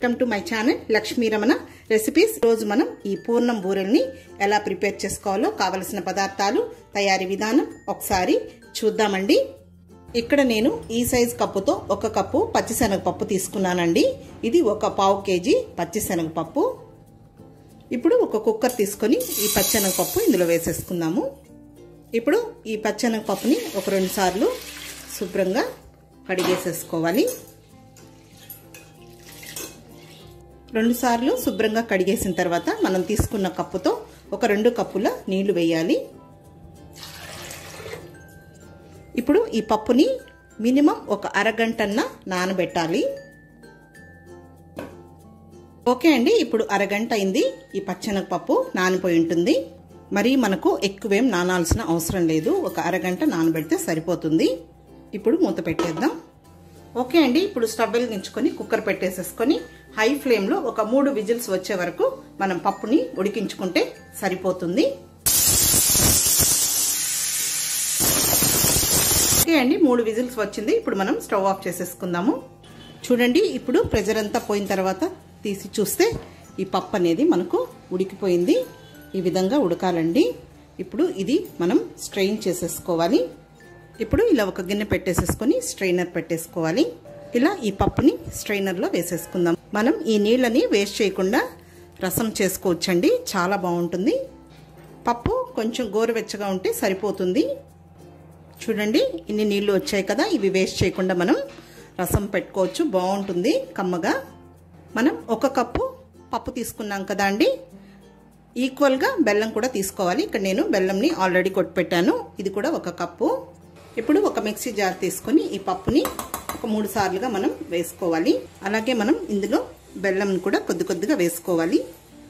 welcome to my channel Lakshmi Ramana recipes రోజు మనం ఈ పూర్ణం బూరెల్ని ఎలా ప్రిపేర్ చేసుకోవాలో కావలసిన పదార్థాలు తయారీ విధానం ఒకసారి చూద్దామండి ఇక్కడ నేను ఈ సైజ్ కప్పుతో ఒక కప్పు పచ్చిశనగపప్పు తీసుకున్నానండి ఇది ఒక పావు కేజీ పచ్చిశనగపప్పు ఇప్పుడు ఒక కుక్కర్ తీసుకొని ఈ పచ్చెనగపప్పు ఇందులో వేసేసుకుందాము ఇప్పుడు ఈ పచ్చెనగపప్పుని ఒక రెండు సార్లు శుభ్రంగా కడిగేసేసుకోవాలి రెండు సార్లు శుభ్రంగా కడిగేసిన తర్వాత మనం తీసుకున్న కప్పుతో ఒక రెండు కప్పుల నీళ్లు వేయాలి ఇప్పుడు ఈ పప్పుని మినిమం ఒక అరగంటన్న నానబెట్టాలి ఓకే అండి ఇప్పుడు అరగంట అయింది ఈ పచ్చెనగపప్పు నానిపోయి ఉంటుంది మరి మనకు ఎక్కువేం నానాల్సిన అవసరం లేదు ఒక అరగంట నానబెడితే సరిపోతుంది ఇప్పుడు మూత పెట్టేద్దాం ఓకే అండి ఇప్పుడు స్టవ్ వెలిగించుకొని కుక్కర్ పెట్టేసేసుకొని హై ఫ్లేమ్లో ఒక మూడు విజిల్స్ వచ్చే వరకు మనం పప్పుని ఉడికించుకుంటే సరిపోతుంది ఓకే అండి మూడు విజిల్స్ వచ్చింది ఇప్పుడు మనం స్టవ్ ఆఫ్ చేసేసుకుందాము చూడండి ఇప్పుడు ప్రెజర్ అంతా పోయిన తర్వాత తీసి చూస్తే ఈ పప్పు అనేది మనకు ఉడికిపోయింది ఈ విధంగా ఉడకాలండి ఇప్పుడు ఇది మనం స్ట్రెయిన్ చేసేసుకోవాలి ఇప్పుడు ఇలా ఒక గిన్నె పెట్టేసేసుకొని స్ట్రైనర్ పెట్టేసుకోవాలి ఇలా ఈ పప్పుని స్ట్రైనర్లో వేసేసుకుందాం మనం ఈ నీళ్ళని వేస్ట్ చేయకుండా రసం చేసుకోవచ్చండి చాలా బాగుంటుంది పప్పు కొంచెం గోరువెచ్చగా ఉంటే సరిపోతుంది చూడండి ఇన్ని నీళ్ళు వచ్చాయి కదా ఇవి వేస్ట్ చేయకుండా మనం రసం పెట్టుకోవచ్చు బాగుంటుంది కమ్మగా మనం ఒక కప్పు పప్పు తీసుకున్నాం కదా అండి ఈక్వల్గా బెల్లం కూడా తీసుకోవాలి ఇక్కడ నేను బెల్లంని ఆల్రెడీ కొట్టిపెట్టాను ఇది కూడా ఒక కప్పు ఇప్పుడు ఒక మిక్సీ జార్ తీసుకొని ఈ పప్పుని ఒక మూడు సార్లుగా మనం వేసుకోవాలి అలాగే మనం ఇందులో బెల్లం కూడా కొద్ది కొద్దిగా వేసుకోవాలి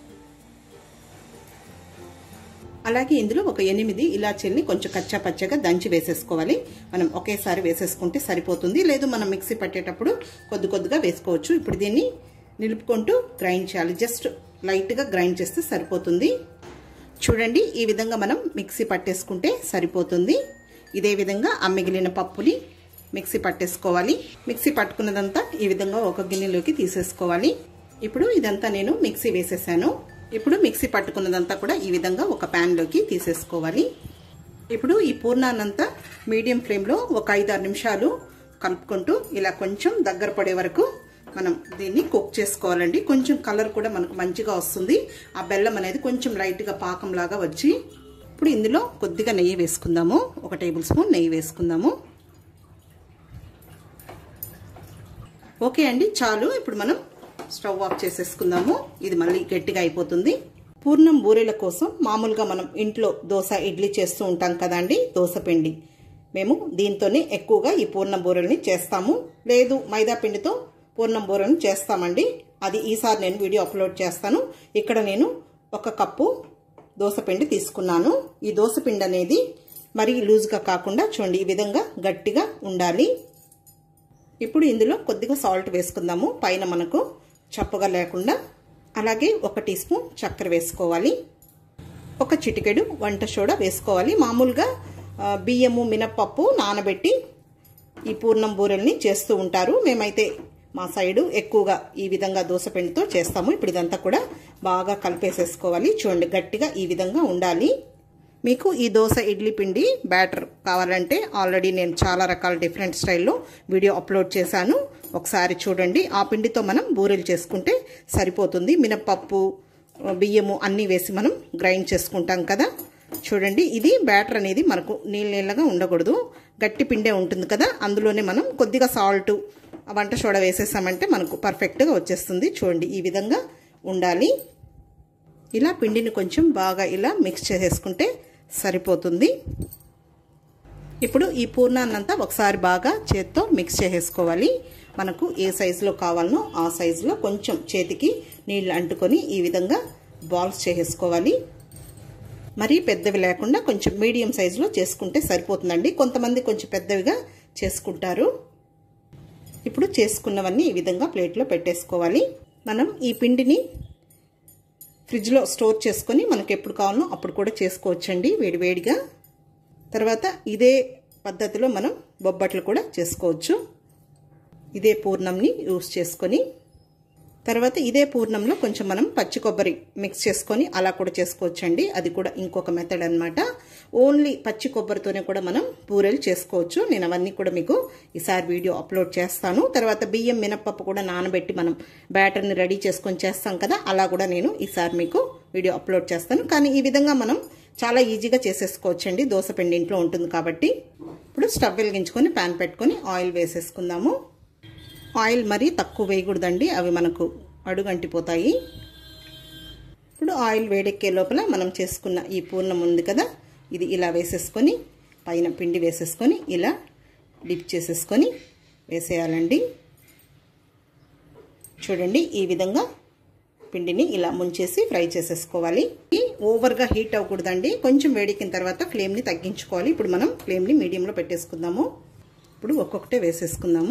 అలాగే ఇందులో ఒక ఎనిమిది ఇలాచీల్ని కొంచెం కచ్చా పచ్చగా దంచి వేసేసుకోవాలి మనం ఒకేసారి వేసేసుకుంటే సరిపోతుంది లేదు మనం మిక్సీ పట్టేటప్పుడు కొద్ది కొద్దిగా వేసుకోవచ్చు ఇప్పుడు దీన్ని నిలుపుకుంటూ గ్రైండ్ చేయాలి జస్ట్ లైట్గా గ్రైండ్ చేస్తే సరిపోతుంది చూడండి ఈ విధంగా మనం మిక్సీ పట్టేసుకుంటే సరిపోతుంది ఇదే విధంగా ఆ మిగిలిన పప్పుని మిక్సీ పట్టేసుకోవాలి మిక్సీ పట్టుకున్నదంతా ఈ విధంగా ఒక గిన్నెలోకి తీసేసుకోవాలి ఇప్పుడు ఇదంతా నేను మిక్సీ వేసేసాను ఇప్పుడు మిక్సీ పట్టుకున్నదంతా కూడా ఈ విధంగా ఒక ప్యాన్లోకి తీసేసుకోవాలి ఇప్పుడు ఈ పూర్ణాన్నంతా మీడియం ఫ్లేమ్లో ఒక ఐదారు నిమిషాలు కలుపుకుంటూ ఇలా కొంచెం దగ్గర పడే వరకు మనం దీన్ని కుక్ చేసుకోవాలండి కొంచెం కలర్ కూడా మనకు మంచిగా వస్తుంది ఆ బెల్లం అనేది కొంచెం లైట్గా పాకంలాగా వచ్చి ఇప్పుడు ఇందులో కొద్దిగా నెయ్యి వేసుకుందాము ఒక టేబుల్ స్పూన్ నెయ్యి వేసుకుందాము ఓకే అండి చాలు ఇప్పుడు మనం స్టవ్ ఆఫ్ చేసేసుకుందాము ఇది మళ్ళీ గట్టిగా అయిపోతుంది పూర్ణం బూరెల కోసం మామూలుగా మనం ఇంట్లో దోశ ఇడ్లీ చేస్తూ ఉంటాం కదండి దోశ పిండి మేము దీంతోనే ఎక్కువగా ఈ పూర్ణం బూరెల్ని చేస్తాము లేదు మైదా పిండితో పూర్ణం బూరెలను చేస్తామండి అది ఈసారి నేను వీడియో అప్లోడ్ చేస్తాను ఇక్కడ నేను ఒక కప్పు దోసపిండి తీసుకున్నాను ఈ దోసపిండి అనేది మరీ లూజ్గా కాకుండా చూడండి ఈ విధంగా గట్టిగా ఉండాలి ఇప్పుడు ఇందులో కొద్దిగా సాల్ట్ వేసుకుందాము పైన మనకు చప్పగా లేకుండా అలాగే ఒక టీ స్పూన్ చక్కెర వేసుకోవాలి ఒక చిటికెడు వంట సోడా వేసుకోవాలి మామూలుగా బియ్యము మినప్పప్పు నానబెట్టి ఈ పూర్ణం బూరెల్ని చేస్తూ ఉంటారు మేమైతే మా సైడు ఎక్కువగా ఈ విధంగా దోసపిండితో చేస్తాము ఇప్పుడు ఇదంతా కూడా బాగా కలిపేసేసుకోవాలి చూడండి గట్టిగా ఈ విధంగా ఉండాలి మీకు ఈ దోశ ఇడ్లీ పిండి బ్యాటర్ కావాలంటే ఆల్రెడీ నేను చాలా రకాల డిఫరెంట్ స్టైల్లో వీడియో అప్లోడ్ చేశాను ఒకసారి చూడండి ఆ పిండితో మనం బూరెలు చేసుకుంటే సరిపోతుంది మినప్పప్పు బియ్యము అన్నీ వేసి మనం గ్రైండ్ చేసుకుంటాం కదా చూడండి ఇది బ్యాటర్ అనేది మనకు నీళ్ళ నీళ్ళగా ఉండకూడదు గట్టి పిండే ఉంటుంది కదా అందులోనే మనం కొద్దిగా సాల్ట్ వంట సోడా వేసేసామంటే మనకు పర్ఫెక్ట్గా వచ్చేస్తుంది చూడండి ఈ విధంగా ఉండాలి ఇలా పిండిని కొంచెం బాగా ఇలా మిక్స్ చేసేసుకుంటే సరిపోతుంది ఇప్పుడు ఈ పూర్ణాన్నంతా ఒకసారి బాగా చేత్తో మిక్స్ చేసేసుకోవాలి మనకు ఏ సైజులో కావాలనో ఆ సైజులో కొంచెం చేతికి నీళ్ళు అంటుకొని ఈ విధంగా బాల్స్ చేసేసుకోవాలి మరీ పెద్దవి లేకుండా కొంచెం మీడియం సైజులో చేసుకుంటే సరిపోతుందండి కొంతమంది కొంచెం పెద్దవిగా చేసుకుంటారు ఇప్పుడు చేసుకున్నవన్నీ ఈ విధంగా ప్లేట్లో పెట్టేసుకోవాలి మనం ఈ పిండిని ఫ్రిడ్జ్లో స్టోర్ చేసుకొని మనకు ఎప్పుడు కావాలనో అప్పుడు కూడా చేసుకోవచ్చండి వేడివేడిగా తర్వాత ఇదే పద్ధతిలో మనం బొబ్బట్లు కూడా చేసుకోవచ్చు ఇదే పూర్ణంని యూస్ చేసుకొని తర్వాత ఇదే పూర్ణంలో కొంచెం మనం పచ్చి కొబ్బరి మిక్స్ చేసుకొని అలా కూడా చేసుకోవచ్చండి అది కూడా ఇంకొక మెథడ్ అనమాట ఓన్లీ పచ్చి కొబ్బరితోనే కూడా మనం పూరెలు చేసుకోవచ్చు నేను అవన్నీ కూడా మీకు ఈసారి వీడియో అప్లోడ్ చేస్తాను తర్వాత బియ్యం మినప్పప్పు కూడా నానబెట్టి మనం బ్యాటర్ని రెడీ చేసుకొని చేస్తాం కదా అలా కూడా నేను ఈసారి మీకు వీడియో అప్లోడ్ చేస్తాను కానీ ఈ విధంగా మనం చాలా ఈజీగా చేసేసుకోవచ్చండి దోశ పిండి ఇంట్లో ఉంటుంది కాబట్టి ఇప్పుడు స్టవ్ వెలిగించుకొని ప్యాన్ పెట్టుకొని ఆయిల్ వేసేసుకుందాము ఆయిల్ మరీ తక్కువ వేయకూడదండి అవి మనకు అడుగంటిపోతాయి ఇప్పుడు ఆయిల్ వేడెక్కే లోపల మనం చేసుకున్న ఈ పూర్ణం ఉంది కదా ఇది ఇలా వేసేసుకొని పైన పిండి వేసేసుకొని ఇలా డిప్ చేసేసుకొని వేసేయాలండి చూడండి ఈ విధంగా పిండిని ఇలా ముంచేసి ఫ్రై చేసేసుకోవాలి ఓవర్గా హీట్ అవ్వకూడదండి కొంచెం వేడెక్కిన తర్వాత ఫ్లేమ్ని తగ్గించుకోవాలి ఇప్పుడు మనం ఫ్లేమ్ని మీడియంలో పెట్టేసుకుందాము ఇప్పుడు ఒక్కొక్కటే వేసేసుకుందాము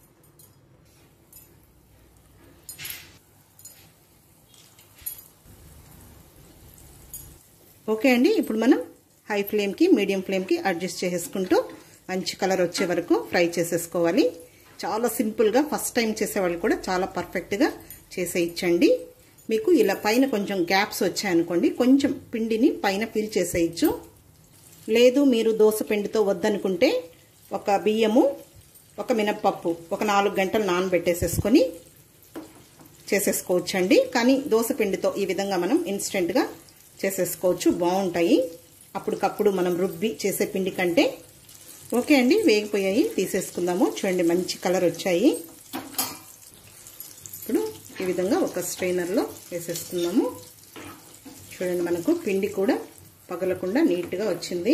ఓకే అండి ఇప్పుడు మనం హై ఫ్లేమ్కి మీడియం ఫ్లేమ్కి అడ్జస్ట్ చేసేసుకుంటూ మంచి కలర్ వచ్చే వరకు ఫ్రై చేసేసుకోవాలి చాలా సింపుల్గా ఫస్ట్ టైం చేసేవాళ్ళు కూడా చాలా పర్ఫెక్ట్గా చేసేయచ్చండి మీకు ఇలా పైన కొంచెం గ్యాప్స్ వచ్చాయనుకోండి కొంచెం పిండిని పైన ఫిల్ చేసేయచ్చు లేదు మీరు దోశ పిండితో వద్దనుకుంటే ఒక బియ్యము ఒక మినప్పప్పు ఒక నాలుగు గంటలు నానబెట్టేసేసుకొని చేసేసుకోవచ్చండి కానీ దోశ పిండితో ఈ విధంగా మనం ఇన్స్టెంట్గా చేసేసుకోవచ్చు బాగుంటాయి అప్పటికప్పుడు మనం రుబ్బి చేసే పిండి కంటే ఓకే అండి వేగిపోయాయి తీసేసుకుందాము చూడండి మంచి కలర్ వచ్చాయి ఇప్పుడు ఈ విధంగా ఒక స్ట్రైనర్లో వేసేసుకుందాము చూడండి మనకు పిండి కూడా పగలకుండా నీట్గా వచ్చింది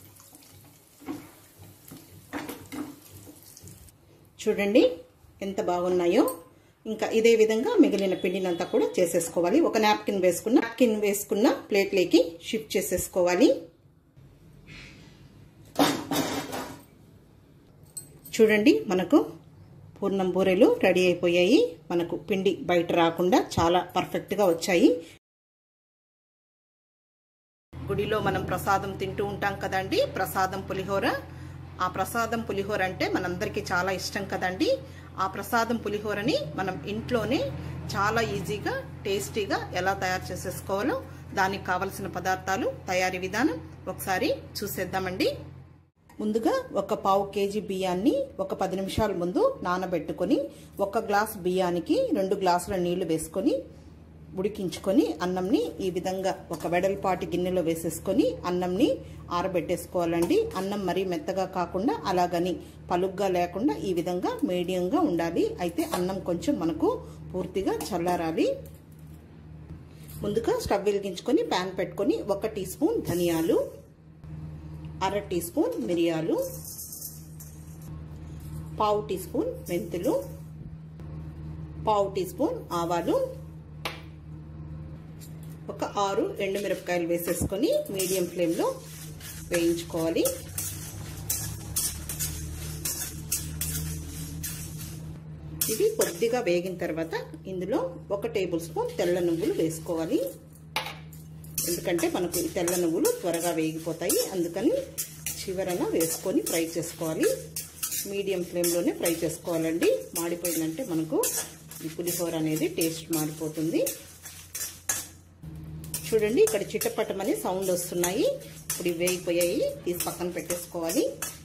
చూడండి ఎంత బాగున్నాయో ఇంకా ఇదే విధంగా మిగిలిన పిండినంతా కూడా చేసేసుకోవాలి ఒక నాప్కిన్ వేసుకున్న నాప్కిన్ వేసుకున్న ప్లేట్లోకి షిఫ్ట్ చేసేసుకోవాలి చూడండి మనకు పూర్ణం బూరెలు రెడీ అయిపోయాయి మనకు పిండి బయట రాకుండా చాలా పర్ఫెక్ట్గా వచ్చాయి గుడిలో మనం ప్రసాదం తింటూ ఉంటాం కదండి ప్రసాదం పులిహోర ఆ ప్రసాదం పులిహోర అంటే మనందరికీ చాలా ఇష్టం కదండి ఆ ప్రసాదం పులిహోరని మనం ఇంట్లోనే చాలా ఈజీగా టేస్టీగా ఎలా తయారు చేసేసుకోవాలో దానికి కావలసిన పదార్థాలు తయారీ విధానం ఒకసారి చూసేద్దామండి ముందుగా ఒక పావు కేజీ బియ్యాన్ని ఒక పది నిమిషాల ముందు నానబెట్టుకొని ఒక గ్లాస్ బియ్యానికి రెండు గ్లాసుల నీళ్లు వేసుకొని ఉడికించుకొని అన్నంని ఈ విధంగా ఒక వెడల్పాటి గిన్నెలో వేసేసుకొని అన్నంని ఆరబెట్టేసుకోవాలండి అన్నం మరీ మెత్తగా కాకుండా అలాగని పలుగ్గా లేకుండా ఈ విధంగా మీడియంగా ఉండాలి అయితే అన్నం కొంచెం మనకు పూర్తిగా చల్లారాలి ముందుగా స్టవ్ వెలిగించుకొని ప్యాన్ పెట్టుకొని ఒక టీ స్పూన్ ధనియాలు అర టీ స్పూన్ మిరియాలు పావు టీ స్పూన్ మెంతులు పావు టీ స్పూన్ ఆవాలు ఒక ఆరు ఎండుమిరపకాయలు వేసేసుకొని మీడియం ఫ్లేమ్లో వేయించుకోవాలి ఇవి కొద్దిగా వేగిన తర్వాత ఇందులో ఒక టేబుల్ స్పూన్ తెల్ల నువ్వులు వేసుకోవాలి ఎందుకంటే మనకు ఈ తెల్ల నువ్వులు త్వరగా వేగిపోతాయి అందుకని చివరన వేసుకొని ఫ్రై చేసుకోవాలి మీడియం ఫ్లేమ్లోనే ఫ్రై చేసుకోవాలండి మాడిపోయిందంటే మనకు ఈ పులిహోర అనేది టేస్ట్ మారిపోతుంది చూడండి ఇక్కడ చిట్టపట్టమని సౌండ్ వస్తున్నాయి ఇప్పుడు ఇవి వేగిపోయాయి తీసి పక్కన పెట్టేసుకోవాలి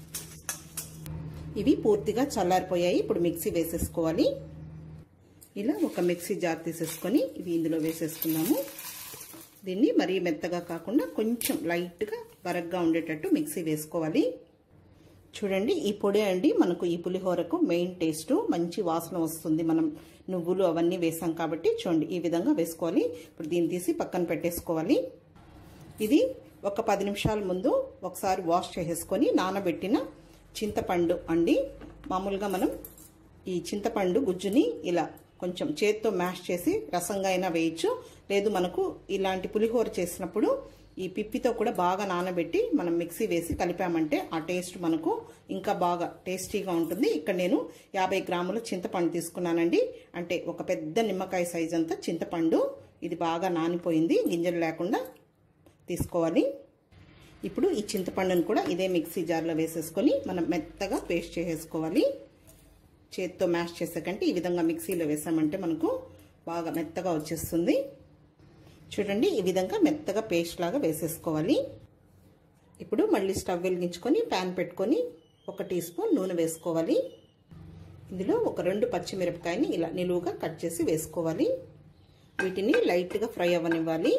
ఇవి పూర్తిగా చల్లారిపోయాయి ఇప్పుడు మిక్సీ వేసేసుకోవాలి ఇలా ఒక మిక్సీ జార్ తీసేసుకొని ఇవి ఇందులో వేసేసుకున్నాము దీన్ని మరీ మెత్తగా కాకుండా కొంచెం లైట్గా బరగ్గా ఉండేటట్టు మిక్సీ వేసుకోవాలి చూడండి ఈ పొడి అండి మనకు ఈ పులిహోరకు మెయిన్ టేస్ట్ మంచి వాసన వస్తుంది మనం నువ్వులు అవన్నీ వేసాం కాబట్టి చూడండి ఈ విధంగా వేసుకోవాలి ఇప్పుడు దీన్ని తీసి పక్కన పెట్టేసుకోవాలి ఇది ఒక పది నిమిషాల ముందు ఒకసారి వాష్ చేసేసుకొని నానబెట్టిన చింతపండు అండి మామూలుగా మనం ఈ చింతపండు గుజ్జుని ఇలా కొంచెం చేత్తో మ్యాష్ చేసి రసంగా అయినా వేయచ్చు లేదు మనకు ఇలాంటి పులిహోర చేసినప్పుడు ఈ పిప్పితో కూడా బాగా నానబెట్టి మనం మిక్సీ వేసి కలిపామంటే ఆ టేస్ట్ మనకు ఇంకా బాగా టేస్టీగా ఉంటుంది ఇక్కడ నేను యాభై గ్రాముల చింతపండు తీసుకున్నానండి అంటే ఒక పెద్ద నిమ్మకాయ సైజ్ అంతా చింతపండు ఇది బాగా నానిపోయింది గింజలు లేకుండా తీసుకోవాలి ఇప్పుడు ఈ చింతపండును కూడా ఇదే మిక్సీ జార్లో వేసేసుకొని మనం మెత్తగా పేస్ట్ చేసేసుకోవాలి చేత్తో మ్యాష్ చేసే కంటే ఈ విధంగా మిక్సీలో వేసామంటే మనకు బాగా మెత్తగా వచ్చేస్తుంది చూడండి ఈ విధంగా మెత్తగా పేస్ట్ లాగా వేసేసుకోవాలి ఇప్పుడు మళ్ళీ స్టవ్ వెలిగించుకొని ప్యాన్ పెట్టుకొని ఒక టీ స్పూన్ నూనె వేసుకోవాలి ఇందులో ఒక రెండు పచ్చిమిరపకాయని ఇలా నిలువుగా కట్ చేసి వేసుకోవాలి వీటిని లైట్గా ఫ్రై అవ్వనివ్వాలి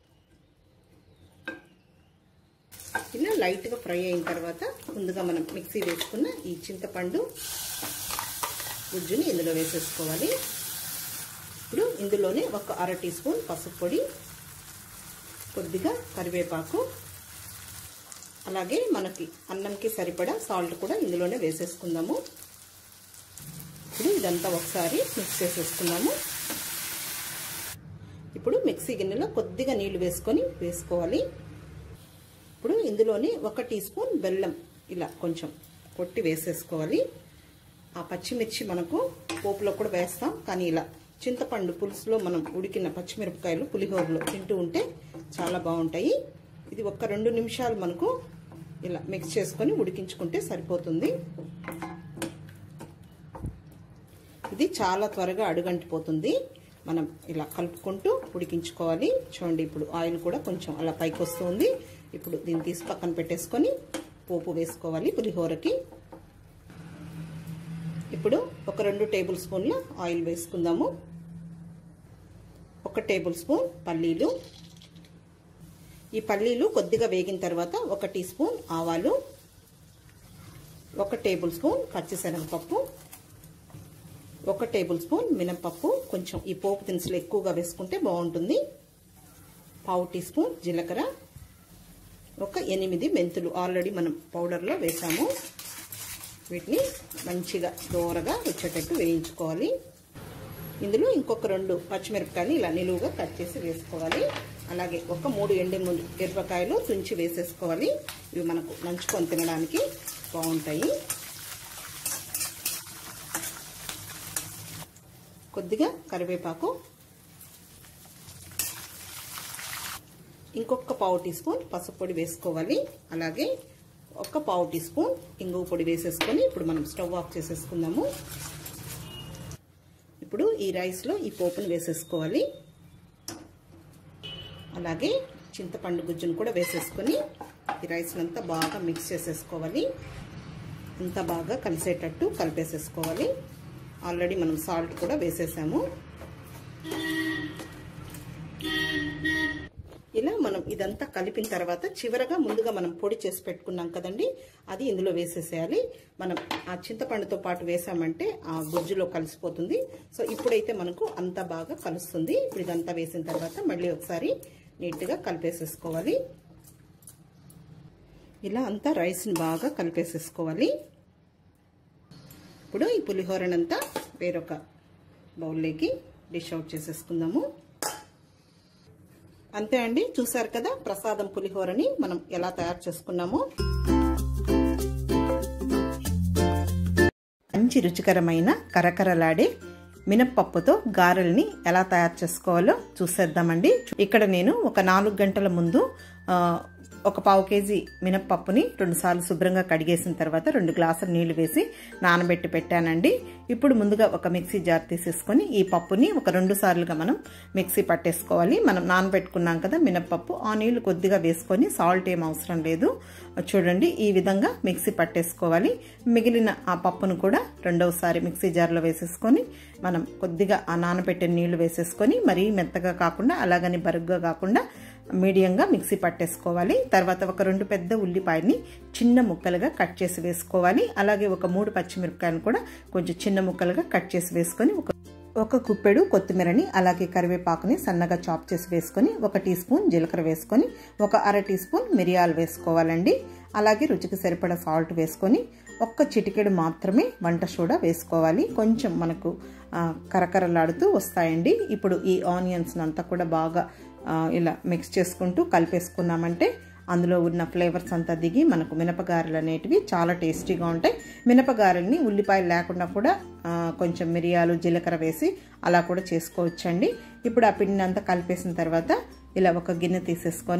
ఇలా లైట్గా ఫ్రై అయిన తర్వాత ముందుగా మనం మిక్సీ వేసుకున్న ఈ చింతపండు గుజ్జుని ఇందులో వేసేసుకోవాలి ఇప్పుడు ఇందులోనే ఒక అర టీ స్పూన్ పసుపు పొడి కొద్దిగా కరివేపాకు అలాగే మనకి అన్నంకి సరిపడా సాల్ట్ కూడా ఇందులోనే వేసేసుకుందాము ఇప్పుడు ఇదంతా ఒకసారి మిక్స్ చేసేసుకుందాము ఇప్పుడు మిక్సీ గిన్నెలో కొద్దిగా నీళ్లు వేసుకొని వేసుకోవాలి ఇప్పుడు ఇందులోనే ఒక టీ స్పూన్ బెల్లం ఇలా కొంచెం కొట్టి వేసేసుకోవాలి ఆ పచ్చిమిర్చి మనకు పోపులో కూడా వేస్తాం కానీ ఇలా చింతపండు పులుసులో మనం ఉడికిన పచ్చిమిరపకాయలు పులిహోరలో తింటూ ఉంటే చాలా బాగుంటాయి ఇది ఒక రెండు నిమిషాలు మనకు ఇలా మిక్స్ చేసుకొని ఉడికించుకుంటే సరిపోతుంది ఇది చాలా త్వరగా అడుగంటిపోతుంది మనం ఇలా కలుపుకుంటూ ఉడికించుకోవాలి చూడండి ఇప్పుడు ఆయిల్ కూడా కొంచెం అలా పైకి వస్తుంది ఇప్పుడు దీన్ని తీసి పక్కన పెట్టేసుకొని పోపు వేసుకోవాలి పులిహోరకి ఇప్పుడు ఒక రెండు టేబుల్ స్పూన్ల ఆయిల్ వేసుకుందాము ఒక టేబుల్ స్పూన్ పల్లీలు ఈ పల్లీలు కొద్దిగా వేగిన తర్వాత ఒక టీ స్పూన్ ఆవాలు ఒక టేబుల్ స్పూన్ పచ్చిశనగపప్పు ఒక టేబుల్ స్పూన్ మినపప్పు కొంచెం ఈ పోపు దినుసులు ఎక్కువగా వేసుకుంటే బాగుంటుంది పావు టీ స్పూన్ జీలకర్ర ఒక ఎనిమిది మెంతులు ఆల్రెడీ మనం పౌడర్లో వేసాము వీటిని మంచిగా దోరగా వచ్చేటట్టు వేయించుకోవాలి ఇందులో ఇంకొక రెండు పచ్చిమిరపకాయలు ఇలా నిలువుగా కట్ చేసి వేసుకోవాలి అలాగే ఒక మూడు ఎండు మిరపకాయలు తుంచి వేసేసుకోవాలి ఇవి మనకు నంచుకొని తినడానికి బాగుంటాయి కొద్దిగా కరివేపాకు ఇంకొక పావు టీ స్పూన్ పసుపు పొడి వేసుకోవాలి అలాగే ఒక పావు టీ స్పూన్ ఇంగువ పొడి వేసేసుకొని ఇప్పుడు మనం స్టవ్ ఆఫ్ చేసేసుకుందాము ఇప్పుడు ఈ రైస్లో ఈ పోపును వేసేసుకోవాలి అలాగే చింతపండు గుజ్జును కూడా వేసేసుకొని ఈ రైస్నంతా బాగా మిక్స్ చేసేసుకోవాలి అంతా బాగా కలిసేటట్టు కలిపేసేసుకోవాలి ఆల్రెడీ మనం సాల్ట్ కూడా వేసేసాము ఇలా మనం ఇదంతా కలిపిన తర్వాత చివరగా ముందుగా మనం పొడి చేసి పెట్టుకున్నాం కదండి అది ఇందులో వేసేసేయాలి మనం ఆ చింతపండుతో పాటు వేసామంటే ఆ గుజ్జులో కలిసిపోతుంది సో ఇప్పుడైతే మనకు అంతా బాగా కలుస్తుంది ఇప్పుడు ఇదంతా వేసిన తర్వాత మళ్ళీ ఒకసారి నీట్గా కలిపేసేసుకోవాలి ఇలా అంతా రైస్ని బాగా కలిపేసేసుకోవాలి ఇప్పుడు ఈ పులిహోరనంతా వేరొక బౌల్లోకి డిష్ అవుట్ చేసేసుకుందాము అంతే అండి చూసారు కదా ప్రసాదం పులిహోరని మనం ఎలా తయారు చేసుకున్నామో మంచి రుచికరమైన కరకరలాడే మినప్పప్పుతో గారెల్ని ఎలా తయారు చేసుకోవాలో చూసేద్దామండి ఇక్కడ నేను ఒక నాలుగు గంటల ముందు ఒక పావు కేజీ మినప్పప్పుని రెండుసార్లు శుభ్రంగా కడిగేసిన తర్వాత రెండు గ్లాసులు నీళ్లు వేసి నానబెట్టి పెట్టానండి ఇప్పుడు ముందుగా ఒక మిక్సీ జార్ తీసేసుకొని ఈ పప్పుని ఒక రెండు సార్లుగా మనం మిక్సీ పట్టేసుకోవాలి మనం నానబెట్టుకున్నాం కదా మినప్పప్పు ఆ నీళ్లు కొద్దిగా వేసుకొని సాల్ట్ ఏం అవసరం లేదు చూడండి ఈ విధంగా మిక్సీ పట్టేసుకోవాలి మిగిలిన ఆ పప్పును కూడా రెండవసారి మిక్సీ జార్లో వేసేసుకొని మనం కొద్దిగా ఆ నానబెట్టిన నీళ్లు వేసేసుకొని మరీ మెత్తగా కాకుండా అలాగని బరుగ్గా కాకుండా మీడియంగా మిక్సీ పట్టేసుకోవాలి తర్వాత ఒక రెండు పెద్ద ఉల్లిపాయని చిన్న ముక్కలుగా కట్ చేసి వేసుకోవాలి అలాగే ఒక మూడు పచ్చిమిరపకాయలు కూడా కొంచెం చిన్న ముక్కలుగా కట్ చేసి వేసుకొని ఒక ఒక కుప్పెడు కొత్తిమీరని అలాగే కరివేపాకుని సన్నగా చాప్ చేసి వేసుకొని ఒక టీ స్పూన్ జీలకర్ర వేసుకొని ఒక అర టీ స్పూన్ మిరియాలు వేసుకోవాలండి అలాగే రుచికి సరిపడా సాల్ట్ వేసుకొని ఒక్క చిటికెడు మాత్రమే వంట సోడా వేసుకోవాలి కొంచెం మనకు కరకరలాడుతూ వస్తాయండి ఇప్పుడు ఈ ఆనియన్స్ అంతా కూడా బాగా ఇలా మిక్స్ చేసుకుంటూ కలిపేసుకున్నామంటే అందులో ఉన్న ఫ్లేవర్స్ అంతా దిగి మనకు మినపగారెలు అనేటివి చాలా టేస్టీగా ఉంటాయి మినపగారెల్ని ఉల్లిపాయలు లేకుండా కూడా కొంచెం మిరియాలు జీలకర్ర వేసి అలా కూడా చేసుకోవచ్చండి ఇప్పుడు ఆ పిండిని అంతా కలిపేసిన తర్వాత ఇలా ఒక గిన్నె తీసేసుకొని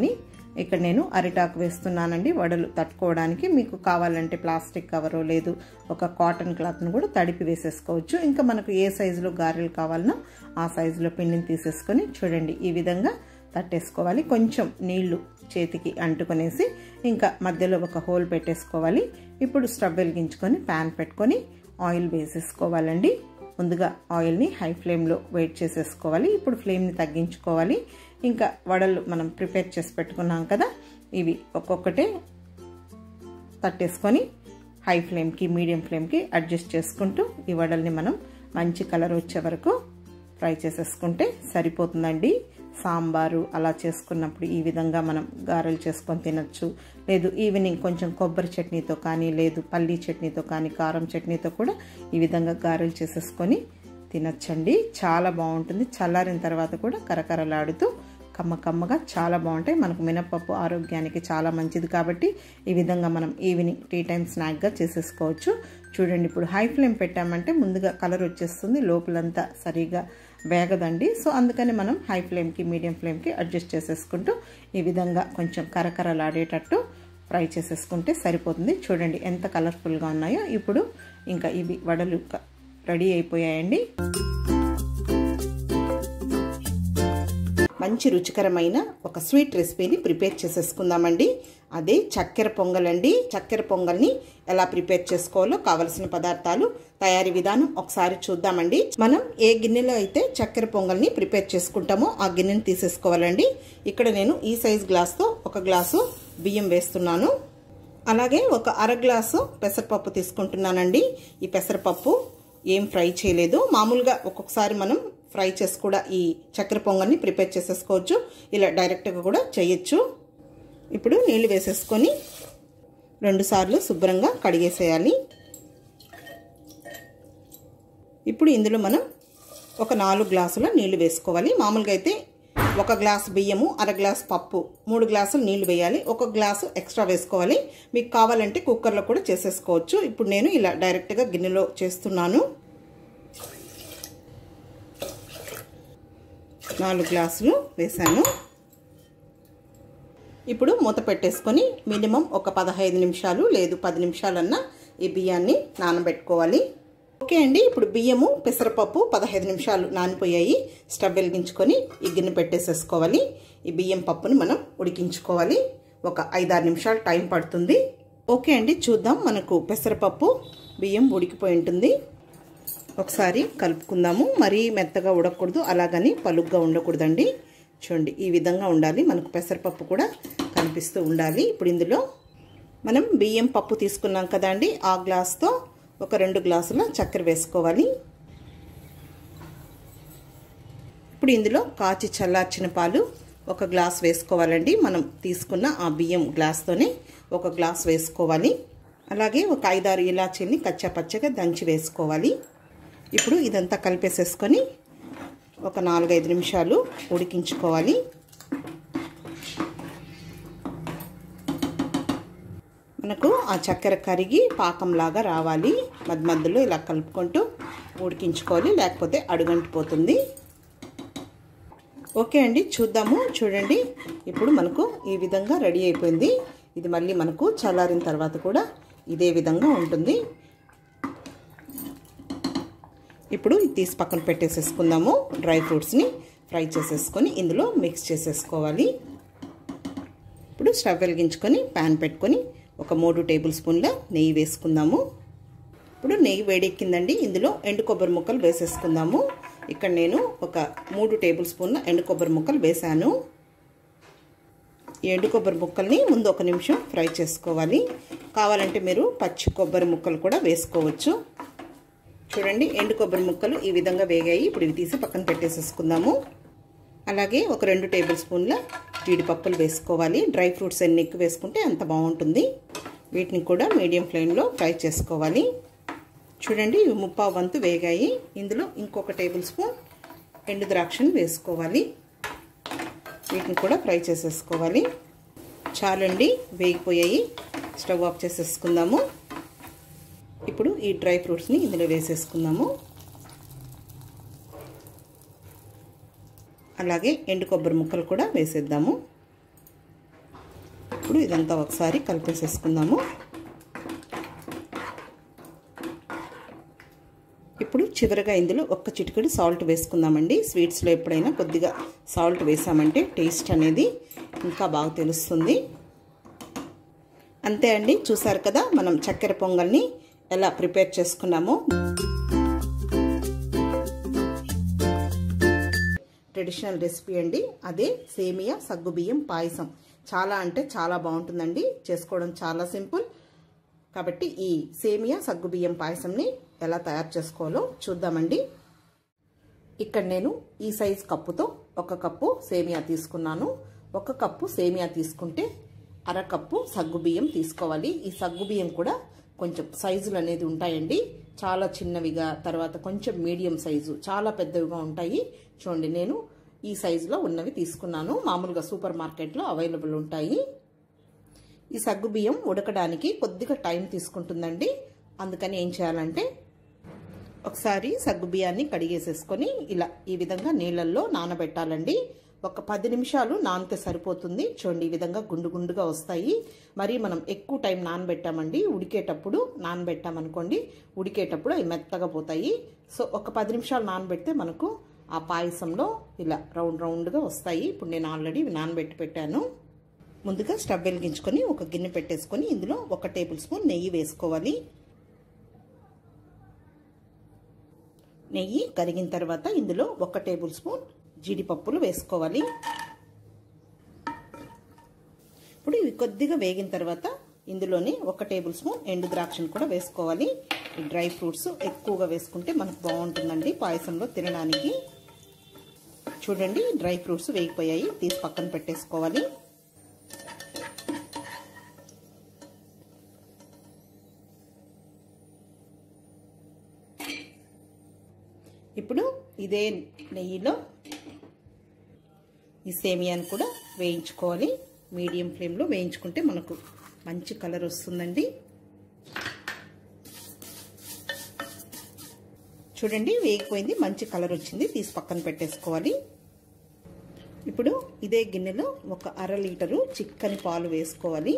ఇక్కడ నేను అరిటాకు వేస్తున్నానండి వడలు తట్టుకోవడానికి మీకు కావాలంటే ప్లాస్టిక్ కవరు లేదు ఒక కాటన్ క్లాత్ను కూడా తడిపి వేసేసుకోవచ్చు ఇంకా మనకు ఏ సైజులో గారెలు కావాలనో ఆ సైజులో పిండిని తీసేసుకొని చూడండి ఈ విధంగా తట్టేసుకోవాలి కొంచెం నీళ్లు చేతికి అంటుకొనేసి ఇంకా మధ్యలో ఒక హోల్ పెట్టేసుకోవాలి ఇప్పుడు స్టవ్ వెలిగించుకొని ప్యాన్ పెట్టుకొని ఆయిల్ వేసేసుకోవాలండి ముందుగా ఆయిల్ని హై ఫ్లేమ్లో వెయిట్ చేసేసుకోవాలి ఇప్పుడు ఫ్లేమ్ని తగ్గించుకోవాలి ఇంకా వడలు మనం ప్రిపేర్ చేసి పెట్టుకున్నాం కదా ఇవి ఒక్కొక్కటే తట్టేసుకొని హై ఫ్లేమ్కి మీడియం ఫ్లేమ్కి అడ్జస్ట్ చేసుకుంటూ ఈ వడల్ని మనం మంచి కలర్ వచ్చే వరకు ఫ్రై చేసేసుకుంటే సరిపోతుందండి సాంబారు అలా చేసుకున్నప్పుడు ఈ విధంగా మనం గారెలు చేసుకొని తినచ్చు లేదు ఈవినింగ్ కొంచెం కొబ్బరి చట్నీతో కానీ లేదు పల్లీ చట్నీతో కానీ కారం చట్నీతో కూడా ఈ విధంగా గారెలు చేసేసుకొని తినచ్చండి చాలా బాగుంటుంది చల్లారిన తర్వాత కూడా కరకరలాడుతూ కమ్మ కమ్మగా చాలా బాగుంటాయి మనకు మినపప్పు ఆరోగ్యానికి చాలా మంచిది కాబట్టి ఈ విధంగా మనం ఈవినింగ్ టీ టైం స్నాక్గా చేసేసుకోవచ్చు చూడండి ఇప్పుడు హై ఫ్లేమ్ పెట్టామంటే ముందుగా కలర్ వచ్చేస్తుంది లోపలంతా సరిగా వేగదండి సో అందుకని మనం హై ఫ్లేమ్కి మీడియం ఫ్లేమ్కి అడ్జస్ట్ చేసేసుకుంటూ ఈ విధంగా కొంచెం కరకరలాడేటట్టు ఫ్రై చేసేసుకుంటే సరిపోతుంది చూడండి ఎంత కలర్ఫుల్గా ఉన్నాయో ఇప్పుడు ఇంకా ఇవి వడలు రెడీ అయిపోయాయండి మంచి రుచికరమైన ఒక స్వీట్ రెసిపీని ప్రిపేర్ చేసేసుకుందామండి అదే చక్కెర పొంగల్ అండి చక్కెర పొంగల్ని ఎలా ప్రిపేర్ చేసుకోవాలో కావలసిన పదార్థాలు తయారీ విధానం ఒకసారి చూద్దామండి మనం ఏ గిన్నెలో అయితే చక్కెర పొంగల్ని ప్రిపేర్ చేసుకుంటామో ఆ గిన్నెని తీసేసుకోవాలండి ఇక్కడ నేను ఈ సైజ్ గ్లాస్తో ఒక గ్లాసు బియ్యం వేస్తున్నాను అలాగే ఒక అర గ్లాసు పెసరపప్పు తీసుకుంటున్నానండి ఈ పెసరపప్పు ఏం ఫ్రై చేయలేదు మామూలుగా ఒక్కొక్కసారి మనం ఫ్రై చేసి కూడా ఈ చక్కెర పొంగల్ని ప్రిపేర్ చేసేసుకోవచ్చు ఇలా డైరెక్ట్గా కూడా చేయొచ్చు ఇప్పుడు నీళ్ళు వేసేసుకొని రెండుసార్లు శుభ్రంగా కడిగేసేయాలి ఇప్పుడు ఇందులో మనం ఒక నాలుగు గ్లాసుల నీళ్లు వేసుకోవాలి మామూలుగా అయితే ఒక గ్లాస్ బియ్యము అర గ్లాస్ పప్పు మూడు గ్లాసులు నీళ్లు వేయాలి ఒక గ్లాసు ఎక్స్ట్రా వేసుకోవాలి మీకు కావాలంటే కుక్కర్లో కూడా చేసేసుకోవచ్చు ఇప్పుడు నేను ఇలా డైరెక్ట్గా గిన్నెలో చేస్తున్నాను నాలుగు గ్లాసులు వేసాను ఇప్పుడు మూత పెట్టేసుకొని మినిమం ఒక పదహైదు నిమిషాలు లేదు పది నిమిషాలన్నా ఈ బియ్యాన్ని నానబెట్టుకోవాలి ఓకే అండి ఇప్పుడు బియ్యము పెసరపప్పు పదహైదు నిమిషాలు నానిపోయాయి స్టవ్ వెలిగించుకొని ఈ గిన్నె పెట్టేసేసుకోవాలి ఈ బియ్యం పప్పుని మనం ఉడికించుకోవాలి ఒక ఐదారు నిమిషాలు టైం పడుతుంది ఓకే అండి చూద్దాం మనకు పెసరపప్పు బియ్యం ఉడికిపోయి ఉంటుంది ఒకసారి కలుపుకుందాము మరీ మెత్తగా ఉడకూడదు అలాగని పలుగ్గా ఉండకూడదండి చూడండి ఈ విధంగా ఉండాలి మనకు పెసరపప్పు కూడా కనిపిస్తూ ఉండాలి ఇప్పుడు ఇందులో మనం బియ్యం పప్పు తీసుకున్నాం కదండి ఆ గ్లాస్తో ఒక రెండు గ్లాసుల చక్కెర వేసుకోవాలి ఇప్పుడు ఇందులో కాచి చల్లార్చిన పాలు ఒక గ్లాస్ వేసుకోవాలండి మనం తీసుకున్న ఆ బియ్యం గ్లాస్తోనే ఒక గ్లాస్ వేసుకోవాలి అలాగే ఒక ఐదారు ఇలాచీల్ని కచ్చాపచ్చగా దంచి వేసుకోవాలి ఇప్పుడు ఇదంతా కలిపేసేసుకొని ఒక నాలుగైదు నిమిషాలు ఉడికించుకోవాలి మనకు ఆ చక్కెర కరిగి పాకంలాగా రావాలి మధ్య మధ్యలో ఇలా కలుపుకుంటూ ఉడికించుకోవాలి లేకపోతే అడుగంటిపోతుంది ఓకే అండి చూద్దాము చూడండి ఇప్పుడు మనకు ఈ విధంగా రెడీ అయిపోయింది ఇది మళ్ళీ మనకు చల్లారిన తర్వాత కూడా ఇదే విధంగా ఉంటుంది ఇప్పుడు తీసి పక్కన పెట్టేసేసుకుందాము డ్రై ఫ్రూట్స్ని ఫ్రై చేసేసుకొని ఇందులో మిక్స్ చేసేసుకోవాలి ఇప్పుడు స్టవ్ వెలిగించుకొని ప్యాన్ పెట్టుకొని ఒక మూడు టేబుల్ స్పూన్ల నెయ్యి వేసుకుందాము ఇప్పుడు నెయ్యి వేడెక్కిందండి ఇందులో ఎండు కొబ్బరి ముక్కలు వేసేసుకుందాము ఇక్కడ నేను ఒక మూడు టేబుల్ స్పూన్ల ఎండు కొబ్బరి ముక్కలు వేశాను ఈ ఎండు కొబ్బరి ముక్కల్ని ముందు ఒక నిమిషం ఫ్రై చేసుకోవాలి కావాలంటే మీరు పచ్చి కొబ్బరి ముక్కలు కూడా వేసుకోవచ్చు చూడండి ఎండు కొబ్బరి ముక్కలు ఈ విధంగా వేగాయి ఇప్పుడు ఇవి తీసి పక్కన పెట్టేసేసుకుందాము అలాగే ఒక రెండు టేబుల్ స్పూన్ల జీడిపప్పులు వేసుకోవాలి డ్రై ఫ్రూట్స్ ఎన్ని ఎక్కువ వేసుకుంటే అంత బాగుంటుంది వీటిని కూడా మీడియం ఫ్లేమ్లో ఫ్రై చేసుకోవాలి చూడండి ఇవి ముప్పావు వంతు వేగాయి ఇందులో ఇంకొక టేబుల్ స్పూన్ ఎండు ద్రాక్షను వేసుకోవాలి వీటిని కూడా ఫ్రై చేసేసుకోవాలి చాలండి వేగిపోయాయి స్టవ్ ఆఫ్ చేసేసుకుందాము ఇప్పుడు ఈ డ్రై ఫ్రూట్స్ని ఇందులో వేసేసుకుందాము అలాగే ఎండు కొబ్బరి ముక్కలు కూడా వేసేద్దాము ఇప్పుడు ఇదంతా ఒకసారి కలిపేసేసుకుందాము ఇప్పుడు చివరగా ఇందులో ఒక్క చిటికెడు సాల్ట్ వేసుకుందామండి స్వీట్స్లో ఎప్పుడైనా కొద్దిగా సాల్ట్ వేసామంటే టేస్ట్ అనేది ఇంకా బాగా తెలుస్తుంది అంతే అండి చూసారు కదా మనం చక్కెర పొంగల్ని ఎలా ప్రిపేర్ చేసుకున్నామో ట్రెడిషనల్ రెసిపీ అండి అదే సేమియా సగ్గుబియ్యం పాయసం చాలా అంటే చాలా బాగుంటుందండి చేసుకోవడం చాలా సింపుల్ కాబట్టి ఈ సేమియా సగ్గుబియ్యం పాయసంని ఎలా తయారు చేసుకోవాలో చూద్దామండి ఇక్కడ నేను ఈ సైజ్ కప్పుతో ఒక కప్పు సేమియా తీసుకున్నాను ఒక కప్పు సేమియా తీసుకుంటే అరకప్పు సగ్గుబియ్యం తీసుకోవాలి ఈ సగ్గుబియ్యం కూడా కొంచెం సైజులు అనేది ఉంటాయండి చాలా చిన్నవిగా తర్వాత కొంచెం మీడియం సైజు చాలా పెద్దవిగా ఉంటాయి చూడండి నేను ఈ సైజులో ఉన్నవి తీసుకున్నాను మామూలుగా సూపర్ మార్కెట్లో అవైలబుల్ ఉంటాయి ఈ సగ్గుబియ్యం ఉడకడానికి కొద్దిగా టైం తీసుకుంటుందండి అందుకని ఏం చేయాలంటే ఒకసారి సగ్గుబియ్యాన్ని కడిగేసేసుకొని ఇలా ఈ విధంగా నీళ్ళల్లో నానబెట్టాలండి ఒక పది నిమిషాలు నానితే సరిపోతుంది చూడండి ఈ విధంగా గుండు గుండుగా వస్తాయి మరి మనం ఎక్కువ టైం నానబెట్టామండి ఉడికేటప్పుడు నానబెట్టామనుకోండి ఉడికేటప్పుడు అవి మెత్తగా పోతాయి సో ఒక పది నిమిషాలు నానబెడితే మనకు ఆ పాయసంలో ఇలా రౌండ్ రౌండ్గా వస్తాయి ఇప్పుడు నేను ఆల్రెడీ నానబెట్టి పెట్టాను ముందుగా స్టవ్ వెలిగించుకొని ఒక గిన్నె పెట్టేసుకొని ఇందులో ఒక టేబుల్ స్పూన్ నెయ్యి వేసుకోవాలి నెయ్యి కరిగిన తర్వాత ఇందులో ఒక టేబుల్ స్పూన్ జీడిపప్పులు వేసుకోవాలి ఇప్పుడు ఇవి కొద్దిగా వేగిన తర్వాత ఇందులోనే ఒక టేబుల్ స్పూన్ ఎండు ద్రాక్షను కూడా వేసుకోవాలి ఈ డ్రై ఫ్రూట్స్ ఎక్కువగా వేసుకుంటే మనకు బాగుంటుందండి పాయసంలో తినడానికి చూడండి డ్రై ఫ్రూట్స్ వేగిపోయాయి తీసి పక్కన పెట్టేసుకోవాలి ఇప్పుడు ఇదే నెయ్యిలో ఈ సేమియాని కూడా వేయించుకోవాలి మీడియం ఫ్లేమ్లో వేయించుకుంటే మనకు మంచి కలర్ వస్తుందండి చూడండి వేగిపోయింది మంచి కలర్ వచ్చింది తీసి పక్కన పెట్టేసుకోవాలి ఇప్పుడు ఇదే గిన్నెలో ఒక అర లీటరు చిక్కని పాలు వేసుకోవాలి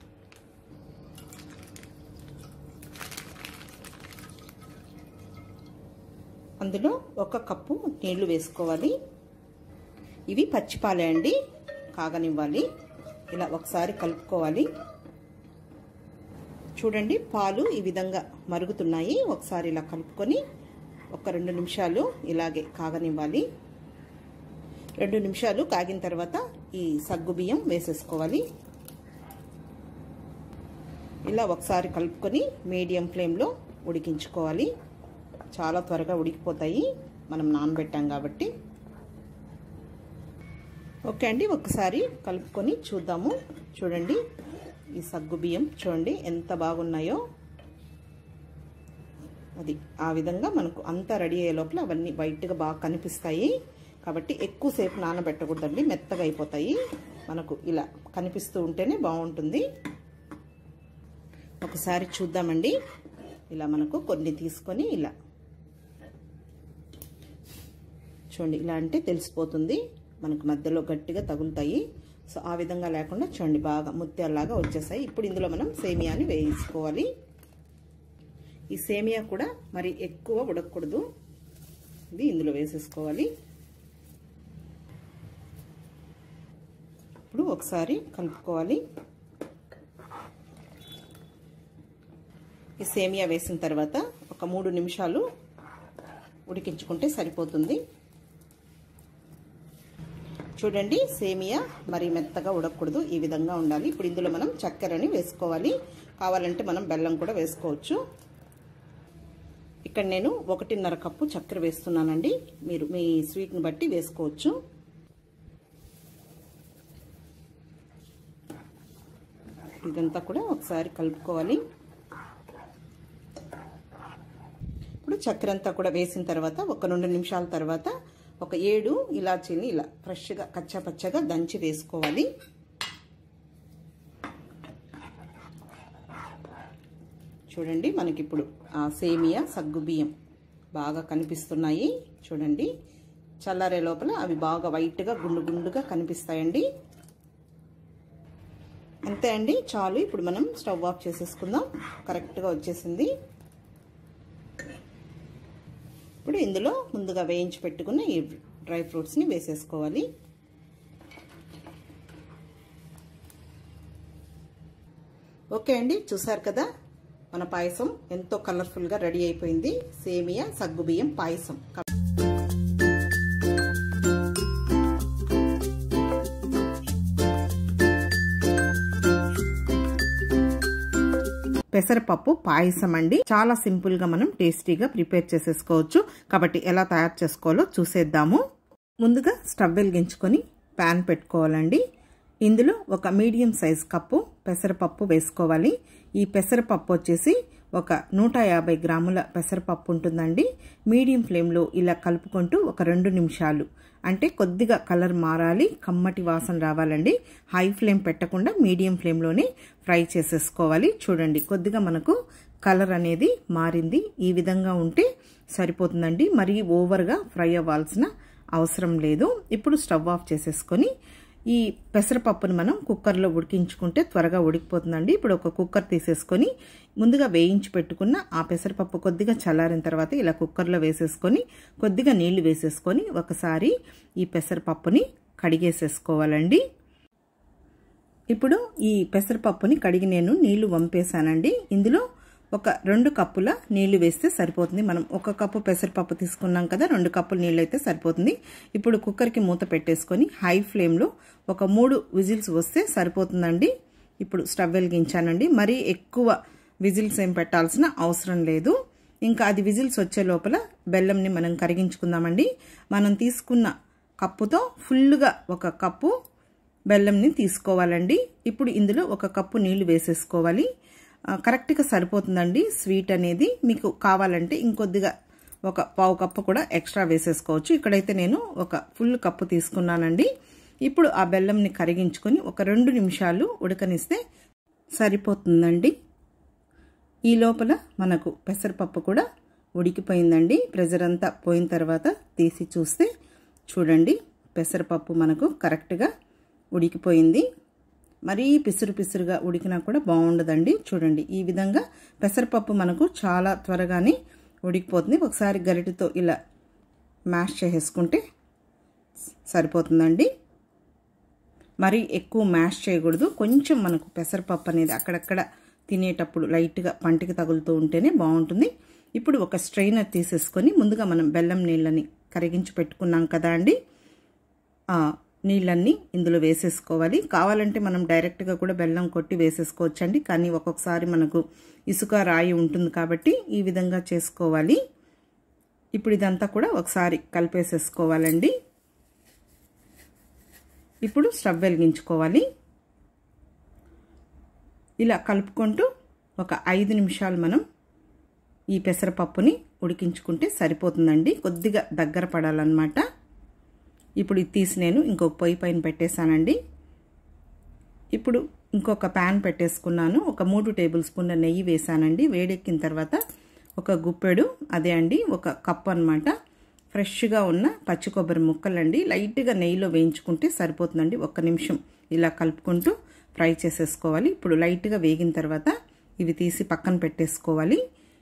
అందులో ఒక కప్పు నీళ్లు వేసుకోవాలి ఇవి పచ్చిపాలే అండి కాగనివ్వాలి ఇలా ఒకసారి కలుపుకోవాలి చూడండి పాలు ఈ విధంగా మరుగుతున్నాయి ఒకసారి ఇలా కలుపుకొని ఒక రెండు నిమిషాలు ఇలాగే కాగనివ్వాలి రెండు నిమిషాలు కాగిన తర్వాత ఈ సగ్గు బియ్యం వేసేసుకోవాలి ఇలా ఒకసారి కలుపుకొని మీడియం ఫ్లేమ్లో ఉడికించుకోవాలి చాలా త్వరగా ఉడికిపోతాయి మనం నానబెట్టాం కాబట్టి ఓకే అండి ఒకసారి కలుపుకొని చూద్దాము చూడండి ఈ సగ్గు బియ్యం చూడండి ఎంత బాగున్నాయో అది ఆ విధంగా మనకు అంతా రెడీ అయ్యే లోపల అవన్నీ వైట్గా బాగా కనిపిస్తాయి కాబట్టి ఎక్కువసేపు నానబెట్టకూడదండి మెత్తగా అయిపోతాయి మనకు ఇలా కనిపిస్తూ ఉంటేనే బాగుంటుంది ఒకసారి చూద్దామండి ఇలా మనకు కొన్ని తీసుకొని ఇలా చూడండి ఇలా అంటే తెలిసిపోతుంది మనకు మధ్యలో గట్టిగా తగులుతాయి సో ఆ విధంగా లేకుండా చూడండి బాగా ముత్యాల్లాగా వచ్చేసాయి ఇప్పుడు ఇందులో మనం సేమియాని వేయించుకోవాలి ఈ సేమియా కూడా మరి ఎక్కువ ఉడకకూడదు ఇది ఇందులో వేసేసుకోవాలి ఇప్పుడు ఒకసారి కలుపుకోవాలి ఈ సేమియా వేసిన తర్వాత ఒక మూడు నిమిషాలు ఉడికించుకుంటే సరిపోతుంది చూడండి సేమియా మరి మెత్తగా ఉడకూడదు ఈ విధంగా ఉండాలి ఇప్పుడు ఇందులో మనం చక్కెరని వేసుకోవాలి కావాలంటే మనం బెల్లం కూడా వేసుకోవచ్చు ఇక్కడ నేను ఒకటిన్నర కప్పు చక్కెర వేస్తున్నానండి మీరు మీ స్వీట్ని బట్టి వేసుకోవచ్చు ఇదంతా కూడా ఒకసారి కలుపుకోవాలి ఇప్పుడు చక్కెర అంతా కూడా వేసిన తర్వాత ఒక రెండు నిమిషాల తర్వాత ఒక ఏడు ఇలాచీని ఇలా ఫ్రెష్గా కచ్చా పచ్చగా దంచి వేసుకోవాలి చూడండి మనకిప్పుడు ఆ సేమియా సగ్గుబియ్యం బాగా కనిపిస్తున్నాయి చూడండి చల్లారే లోపల అవి బాగా వైట్గా గుండు గుండుగా కనిపిస్తాయండి అంతే అండి చాలు ఇప్పుడు మనం స్టవ్ ఆఫ్ చేసేసుకుందాం కరెక్ట్గా వచ్చేసింది ఇప్పుడు ఇందులో ముందుగా వేయించి పెట్టుకున్న ఈ డ్రై ఫ్రూట్స్ని వేసేసుకోవాలి ఓకే అండి చూసారు కదా మన పాయసం ఎంతో కలర్ఫుల్గా రెడీ అయిపోయింది సేమియా సగ్గుబియ్యం పాయసం పెసరపప్పు పాయసం అండి చాలా సింపుల్ గా మనం టేస్టీగా ప్రిపేర్ చేసేసుకోవచ్చు కాబట్టి ఎలా తయారు చేసుకోవాలో చూసేద్దాము ముందుగా స్టవ్ వెలిగించుకొని ప్యాన్ పెట్టుకోవాలండి ఇందులో ఒక మీడియం సైజ్ కప్పు పెసరపప్పు వేసుకోవాలి ఈ పెసరపప్పు వచ్చేసి ఒక నూట యాభై గ్రాముల పెసరపప్పు ఉంటుందండి మీడియం ఫ్లేమ్లో ఇలా కలుపుకుంటూ ఒక రెండు నిమిషాలు అంటే కొద్దిగా కలర్ మారాలి కమ్మటి వాసన రావాలండి హై ఫ్లేమ్ పెట్టకుండా మీడియం ఫ్లేమ్లోనే ఫ్రై చేసేసుకోవాలి చూడండి కొద్దిగా మనకు కలర్ అనేది మారింది ఈ విధంగా ఉంటే సరిపోతుందండి మరీ ఓవర్గా ఫ్రై అవ్వాల్సిన అవసరం లేదు ఇప్పుడు స్టవ్ ఆఫ్ చేసేసుకొని ఈ పెసరపప్పుని మనం కుక్కర్లో ఉడికించుకుంటే త్వరగా ఉడికిపోతుందండి ఇప్పుడు ఒక కుక్కర్ తీసేసుకొని ముందుగా వేయించి పెట్టుకున్న ఆ పెసరపప్పు కొద్దిగా చల్లారిన తర్వాత ఇలా కుక్కర్లో వేసేసుకొని కొద్దిగా నీళ్లు వేసేసుకొని ఒకసారి ఈ పెసరపప్పుని కడిగేసేసుకోవాలండి ఇప్పుడు ఈ పెసరపప్పుని కడిగి నేను నీళ్లు వంపేశానండి ఇందులో ఒక రెండు కప్పుల నీళ్లు వేస్తే సరిపోతుంది మనం ఒక కప్పు పెసరపప్పు తీసుకున్నాం కదా రెండు కప్పుల నీళ్ళు అయితే సరిపోతుంది ఇప్పుడు కుక్కర్కి మూత పెట్టేసుకొని హై ఫ్లేమ్లో ఒక మూడు విజిల్స్ వస్తే సరిపోతుందండి ఇప్పుడు స్టవ్ వెలిగించానండి మరీ ఎక్కువ విజిల్స్ ఏం పెట్టాల్సిన అవసరం లేదు ఇంకా అది విజిల్స్ వచ్చే లోపల బెల్లంని మనం కరిగించుకుందామండి మనం తీసుకున్న కప్పుతో ఫుల్గా ఒక కప్పు బెల్లంని తీసుకోవాలండి ఇప్పుడు ఇందులో ఒక కప్పు నీళ్లు వేసేసుకోవాలి కరెక్ట్గా సరిపోతుందండి స్వీట్ అనేది మీకు కావాలంటే ఇంకొద్దిగా ఒక పావు కప్పు కూడా ఎక్స్ట్రా వేసేసుకోవచ్చు ఇక్కడైతే నేను ఒక ఫుల్ కప్పు తీసుకున్నానండి ఇప్పుడు ఆ బెల్లంని కరిగించుకొని ఒక రెండు నిమిషాలు ఉడకనిస్తే సరిపోతుందండి ఈ లోపల మనకు పెసరపప్పు కూడా ఉడికిపోయిందండి ప్రెజర్ అంతా పోయిన తర్వాత తీసి చూస్తే చూడండి పెసరపప్పు మనకు కరెక్ట్గా ఉడికిపోయింది మరీ పిసురు పిసురుగా ఉడికినా కూడా బాగుండదండి చూడండి ఈ విధంగా పెసరపప్పు మనకు చాలా త్వరగానే ఉడికిపోతుంది ఒకసారి గరిటెతో ఇలా మ్యాష్ చేసేసుకుంటే సరిపోతుందండి మరీ ఎక్కువ మ్యాష్ చేయకూడదు కొంచెం మనకు పెసరపప్పు అనేది అక్కడక్కడ తినేటప్పుడు లైట్గా పంటికి తగులుతూ ఉంటేనే బాగుంటుంది ఇప్పుడు ఒక స్ట్రైనర్ తీసేసుకొని ముందుగా మనం బెల్లం నీళ్ళని కరిగించి పెట్టుకున్నాం కదా అండి నీళ్ళన్నీ ఇందులో వేసేసుకోవాలి కావాలంటే మనం డైరెక్ట్గా కూడా బెల్లం కొట్టి వేసేసుకోవచ్చండి కానీ ఒక్కొక్కసారి మనకు ఇసుక రాయి ఉంటుంది కాబట్టి ఈ విధంగా చేసుకోవాలి ఇప్పుడు ఇదంతా కూడా ఒకసారి కలిపేసేసుకోవాలండి ఇప్పుడు స్టవ్ వెలిగించుకోవాలి ఇలా కలుపుకుంటూ ఒక ఐదు నిమిషాలు మనం ఈ పెసరపప్పుని ఉడికించుకుంటే సరిపోతుందండి కొద్దిగా దగ్గర పడాలన్నమాట ఇప్పుడు ఇది తీసి నేను ఇంకొక పొయ్యి పైన పెట్టేశానండి ఇప్పుడు ఇంకొక ప్యాన్ పెట్టేసుకున్నాను ఒక మూడు టేబుల్ స్పూన్ల నెయ్యి వేసానండి వేడెక్కిన తర్వాత ఒక గుప్పెడు అదే అండి ఒక కప్ అనమాట ఫ్రెష్గా ఉన్న పచ్చి కొబ్బరి ముక్కలండి లైట్గా నెయ్యిలో వేయించుకుంటే సరిపోతుందండి ఒక్క నిమిషం ఇలా కలుపుకుంటూ ఫ్రై చేసేసుకోవాలి ఇప్పుడు లైట్గా వేగిన తర్వాత ఇవి తీసి పక్కన పెట్టేసుకోవాలి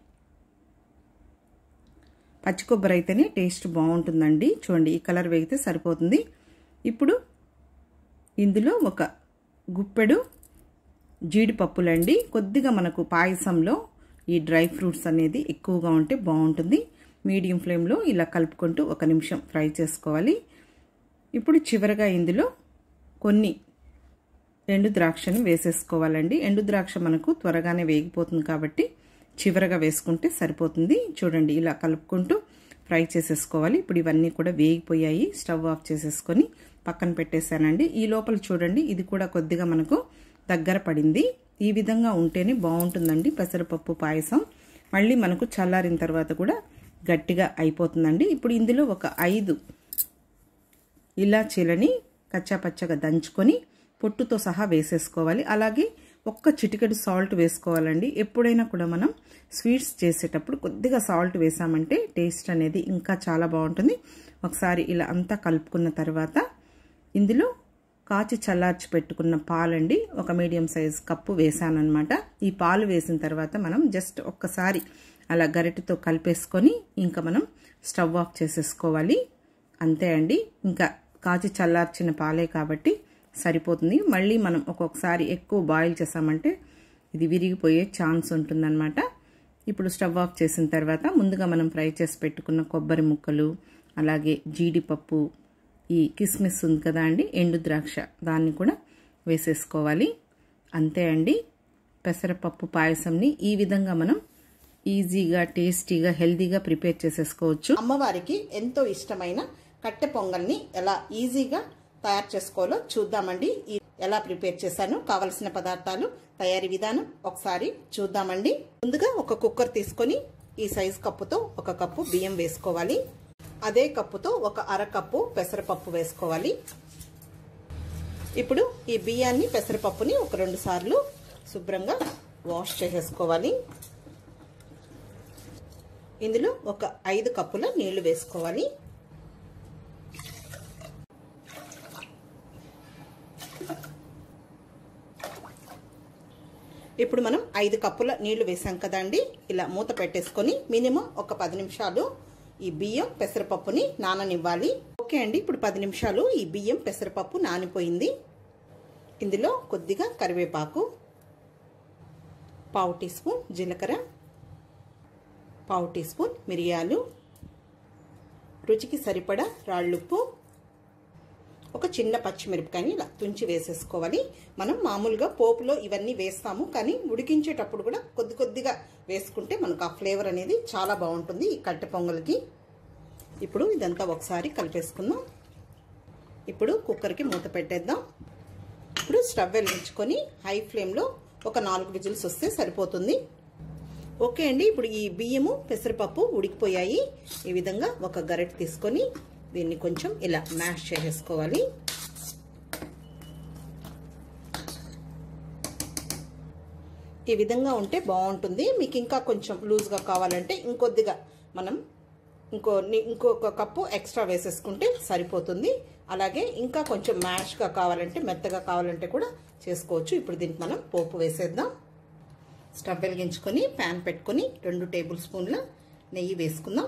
పచ్చి కొబ్బరి అయితేనే టేస్ట్ బాగుంటుందండి చూడండి ఈ కలర్ వేగితే సరిపోతుంది ఇప్పుడు ఇందులో ఒక గుప్పెడు జీడిపప్పులండి కొద్దిగా మనకు పాయసంలో ఈ డ్రై ఫ్రూట్స్ అనేది ఎక్కువగా ఉంటే బాగుంటుంది మీడియం ఫ్లేమ్లో ఇలా కలుపుకుంటూ ఒక నిమిషం ఫ్రై చేసుకోవాలి ఇప్పుడు చివరగా ఇందులో కొన్ని ఎండు ద్రాక్షని వేసేసుకోవాలండి ఎండు ద్రాక్ష మనకు త్వరగానే వేగిపోతుంది కాబట్టి చివరగా వేసుకుంటే సరిపోతుంది చూడండి ఇలా కలుపుకుంటూ ఫ్రై చేసేసుకోవాలి ఇప్పుడు ఇవన్నీ కూడా వేగిపోయాయి స్టవ్ ఆఫ్ చేసేసుకొని పక్కన పెట్టేశానండి ఈ లోపల చూడండి ఇది కూడా కొద్దిగా మనకు దగ్గర పడింది ఈ విధంగా ఉంటేనే బాగుంటుందండి పెసరపప్పు పాయసం మళ్ళీ మనకు చల్లారిన తర్వాత కూడా గట్టిగా అయిపోతుందండి ఇప్పుడు ఇందులో ఒక ఐదు ఇలాచీలని కచ్చాపచ్చగా దంచుకొని పొట్టుతో సహా వేసేసుకోవాలి అలాగే ఒక్క చిటికెడు సాల్ట్ వేసుకోవాలండి ఎప్పుడైనా కూడా మనం స్వీట్స్ చేసేటప్పుడు కొద్దిగా సాల్ట్ వేసామంటే టేస్ట్ అనేది ఇంకా చాలా బాగుంటుంది ఒకసారి ఇలా అంతా కలుపుకున్న తర్వాత ఇందులో కాచి చల్లార్చి పెట్టుకున్న పాలండి ఒక మీడియం సైజ్ కప్పు వేసానమాట ఈ పాలు వేసిన తర్వాత మనం జస్ట్ ఒక్కసారి అలా గరిటెతో కలిపేసుకొని ఇంకా మనం స్టవ్ ఆఫ్ చేసేసుకోవాలి అంతే అండి ఇంకా కాచి చల్లార్చిన పాలే కాబట్టి సరిపోతుంది మళ్ళీ మనం ఒక్కొక్కసారి ఎక్కువ బాయిల్ చేసామంటే ఇది విరిగిపోయే ఛాన్స్ ఉంటుందన్నమాట ఇప్పుడు స్టవ్ ఆఫ్ చేసిన తర్వాత ముందుగా మనం ఫ్రై చేసి పెట్టుకున్న కొబ్బరి ముక్కలు అలాగే జీడిపప్పు ఈ కిస్మిస్ ఉంది కదా అండి ఎండు ద్రాక్ష దాన్ని కూడా వేసేసుకోవాలి అంతే అండి పెసరపప్పు పాయసంని ఈ విధంగా మనం ఈజీగా టేస్టీగా హెల్తీగా ప్రిపేర్ చేసేసుకోవచ్చు అమ్మవారికి ఎంతో ఇష్టమైన కట్టె పొంగల్ని ఎలా ఈజీగా తయారు చేసుకోవాలో చూద్దామండి ఎలా ప్రిపేర్ చేశాను కావలసిన పదార్థాలు తయారీ విధానం ఒకసారి చూద్దామండి ముందుగా ఒక కుక్కర్ తీసుకొని ఈ సైజ్ కప్పుతో ఒక కప్పు బియ్యం వేసుకోవాలి అదే కప్పుతో ఒక అర కప్పు పెసరపప్పు వేసుకోవాలి ఇప్పుడు ఈ బియ్యాన్ని పెసరపప్పుని ఒక రెండు సార్లు శుభ్రంగా వాష్ చేసేసుకోవాలి ఇందులో ఒక ఐదు కప్పుల నీళ్లు వేసుకోవాలి ఇప్పుడు మనం ఐదు కప్పుల నీళ్లు వేసాం కదండి ఇలా మూత పెట్టేసుకొని మినిమం ఒక పది నిమిషాలు ఈ బియ్యం పెసరపప్పుని నాననివ్వాలి ఓకే అండి ఇప్పుడు పది నిమిషాలు ఈ బియ్యం పెసరపప్పు నానిపోయింది ఇందులో కొద్దిగా కరివేపాకు పావు టీ స్పూన్ జీలకర్ర పావు టీ స్పూన్ మిరియాలు రుచికి సరిపడా రాళ్ళుప్పు ఒక చిన్న పచ్చిమిరపకాయని ఇలా తుంచి వేసేసుకోవాలి మనం మామూలుగా పోపులో ఇవన్నీ వేస్తాము కానీ ఉడికించేటప్పుడు కూడా కొద్ది కొద్దిగా వేసుకుంటే మనకు ఆ ఫ్లేవర్ అనేది చాలా బాగుంటుంది ఈ కట్టె పొంగల్కి ఇప్పుడు ఇదంతా ఒకసారి కలిపేసుకుందాం ఇప్పుడు కుక్కర్కి మూత పెట్టేద్దాం ఇప్పుడు స్టవ్ వెలిగించుకొని హై ఫ్లేమ్లో ఒక నాలుగు విజిల్స్ వస్తే సరిపోతుంది ఓకే అండి ఇప్పుడు ఈ బియ్యము పెసరపప్పు ఉడికిపోయాయి ఈ విధంగా ఒక గరిటె తీసుకొని దీన్ని కొంచెం ఇలా మ్యాష్ చేసేసుకోవాలి ఈ విధంగా ఉంటే బాగుంటుంది మీకు ఇంకా కొంచెం లూజ్గా కావాలంటే ఇంకొద్దిగా మనం ఇంకో ఇంకొక కప్పు ఎక్స్ట్రా వేసేసుకుంటే సరిపోతుంది అలాగే ఇంకా కొంచెం మ్యాష్గా కావాలంటే మెత్తగా కావాలంటే కూడా చేసుకోవచ్చు ఇప్పుడు దీనికి మనం పోపు వేసేద్దాం స్టవ్ వెలిగించుకొని ప్యాన్ పెట్టుకొని రెండు టేబుల్ స్పూన్ల నెయ్యి వేసుకుందాం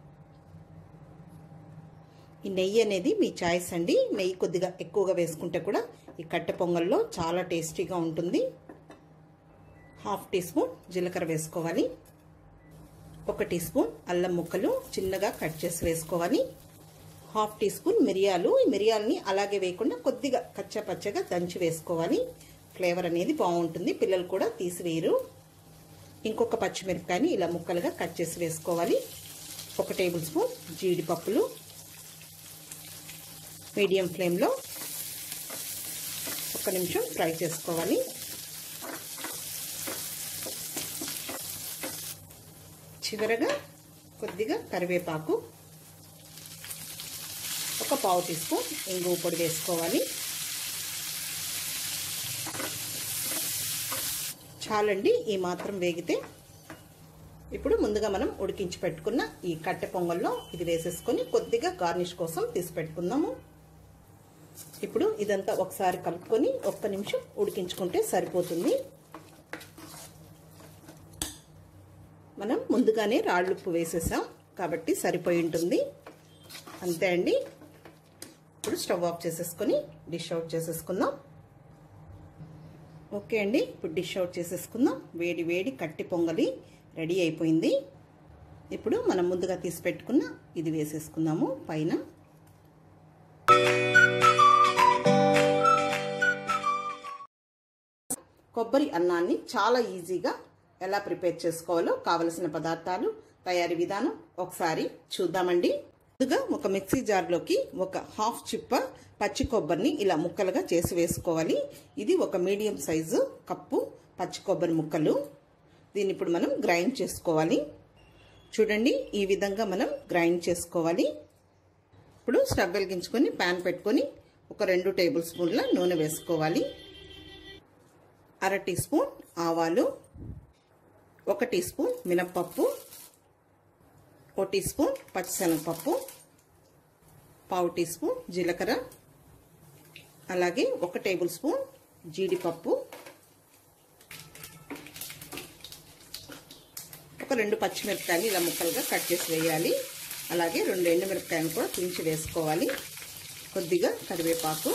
ఈ నెయ్యి అనేది మీ చాయిస్ అండి నెయ్యి కొద్దిగా ఎక్కువగా వేసుకుంటే కూడా ఈ కట్టె పొంగల్లో చాలా టేస్టీగా ఉంటుంది హాఫ్ టీ స్పూన్ జీలకర్ర వేసుకోవాలి ఒక టీ స్పూన్ అల్లం ముక్కలు చిన్నగా కట్ చేసి వేసుకోవాలి హాఫ్ టీ స్పూన్ మిరియాలు ఈ మిరియాలని అలాగే వేయకుండా కొద్దిగా కచ్చా పచ్చగా దంచి వేసుకోవాలి ఫ్లేవర్ అనేది బాగుంటుంది పిల్లలు కూడా తీసివేయరు ఇంకొక పచ్చిమిరపకాయని ఇలా ముక్కలుగా కట్ చేసి వేసుకోవాలి ఒక టేబుల్ స్పూన్ జీడిపప్పులు మీడియం ఫ్లేమ్లో ఒక నిమిషం ఫ్రై చేసుకోవాలి చివరగా కొద్దిగా కరివేపాకు ఒక పావు టీ స్పూన్ ఇంగువ పొడి వేసుకోవాలి చాలండి ఈ మాత్రం వేగితే ఇప్పుడు ముందుగా మనం ఉడికించి పెట్టుకున్న ఈ కట్టె పొంగల్లో ఇది వేసేసుకొని కొద్దిగా గార్నిష్ కోసం తీసి పెట్టుకుందాము ఇప్పుడు ఇదంతా ఒకసారి కలుపుకొని ఒక్క నిమిషం ఉడికించుకుంటే సరిపోతుంది మనం ముందుగానే రాళ్ళుప్పు వేసేసాం కాబట్టి సరిపోయి ఉంటుంది అంతే అండి ఇప్పుడు స్టవ్ ఆఫ్ చేసేసుకొని డిష్ అవుట్ చేసేసుకుందాం ఓకే అండి ఇప్పుడు డిష్ అవుట్ చేసేసుకుందాం వేడి వేడి కట్టి పొంగలి రెడీ అయిపోయింది ఇప్పుడు మనం ముందుగా తీసి పెట్టుకున్న ఇది వేసేసుకుందాము పైన కొబ్బరి అన్నాన్ని చాలా ఈజీగా ఎలా ప్రిపేర్ చేసుకోవాలో కావలసిన పదార్థాలు తయారీ విధానం ఒకసారి చూద్దామండి ముందుగా ఒక మిక్సీ జార్లోకి ఒక హాఫ్ చిప్ప పచ్చి కొబ్బరిని ఇలా ముక్కలుగా చేసి వేసుకోవాలి ఇది ఒక మీడియం సైజు కప్పు పచ్చి కొబ్బరి ముక్కలు దీన్ని ఇప్పుడు మనం గ్రైండ్ చేసుకోవాలి చూడండి ఈ విధంగా మనం గ్రైండ్ చేసుకోవాలి ఇప్పుడు స్టవ్ వెలిగించుకొని ప్యాన్ పెట్టుకొని ఒక రెండు టేబుల్ స్పూన్ల నూనె వేసుకోవాలి అర టీ స్పూన్ ఆవాలు ఒక టీ స్పూన్ మినప్పప్పు ఒక టీ స్పూన్ పచ్చిశనగపప్పు పావు టీ స్పూన్ జీలకర్ర అలాగే ఒక టేబుల్ స్పూన్ జీడిపప్పు ఒక రెండు పచ్చిమిరపకాయలు ఇలా ముక్కలుగా కట్ చేసి వేయాలి అలాగే రెండు ఎండుమిరపకాయలు కూడా తుంచి వేసుకోవాలి కొద్దిగా కరివేపాకు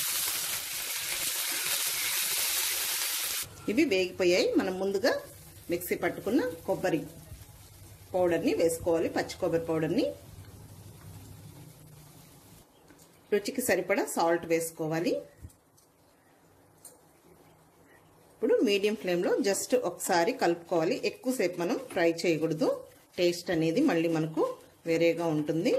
ఇవి వేగిపోయాయి మనం ముందుగా మిక్సీ పట్టుకున్న కొబ్బరి పౌడర్ని వేసుకోవాలి పచ్చి కొబ్బరి పౌడర్ని రుచికి సరిపడా సాల్ట్ వేసుకోవాలి ఇప్పుడు మీడియం ఫ్లేమ్లో జస్ట్ ఒకసారి కలుపుకోవాలి ఎక్కువసేపు మనం ఫ్రై చేయకూడదు టేస్ట్ అనేది మళ్ళీ మనకు వేరేగా ఉంటుంది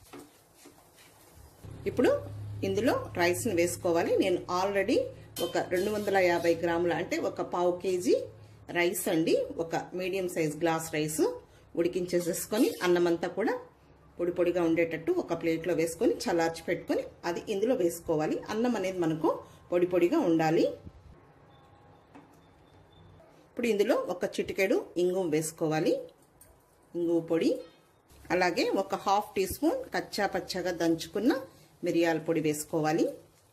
ఇప్పుడు ఇందులో రైస్ని వేసుకోవాలి నేను ఆల్రెడీ ఒక రెండు వందల యాభై గ్రాముల అంటే ఒక పావు కేజీ రైస్ అండి ఒక మీడియం సైజ్ గ్లాస్ రైస్ ఉడికించేసేసుకొని అన్నమంతా కూడా పొడి పొడిగా ఉండేటట్టు ఒక ప్లేట్లో వేసుకొని చల్లార్చి పెట్టుకొని అది ఇందులో వేసుకోవాలి అన్నం అనేది మనకు పొడి పొడిగా ఉండాలి ఇప్పుడు ఇందులో ఒక చిటికెడు ఇంగువ వేసుకోవాలి ఇంగువ పొడి అలాగే ఒక హాఫ్ టీ స్పూన్ కచ్చా పచ్చగా దంచుకున్న మిరియాల పొడి వేసుకోవాలి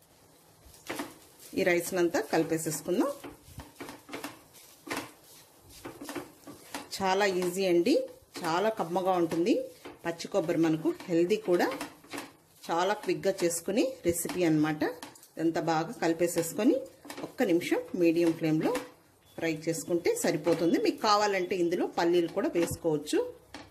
ఈ రైస్నంతా కలిపేసేసుకుందాం చాలా ఈజీ అండి చాలా కమ్మగా ఉంటుంది పచ్చి కొబ్బరి మనకు హెల్దీ కూడా చాలా క్విక్గా చేసుకుని రెసిపీ అనమాట ఎంత బాగా కలిపేసేసుకొని ఒక్క నిమిషం మీడియం ఫ్లేమ్లో ఫ్రై చేసుకుంటే సరిపోతుంది మీకు కావాలంటే ఇందులో పల్లీలు కూడా వేసుకోవచ్చు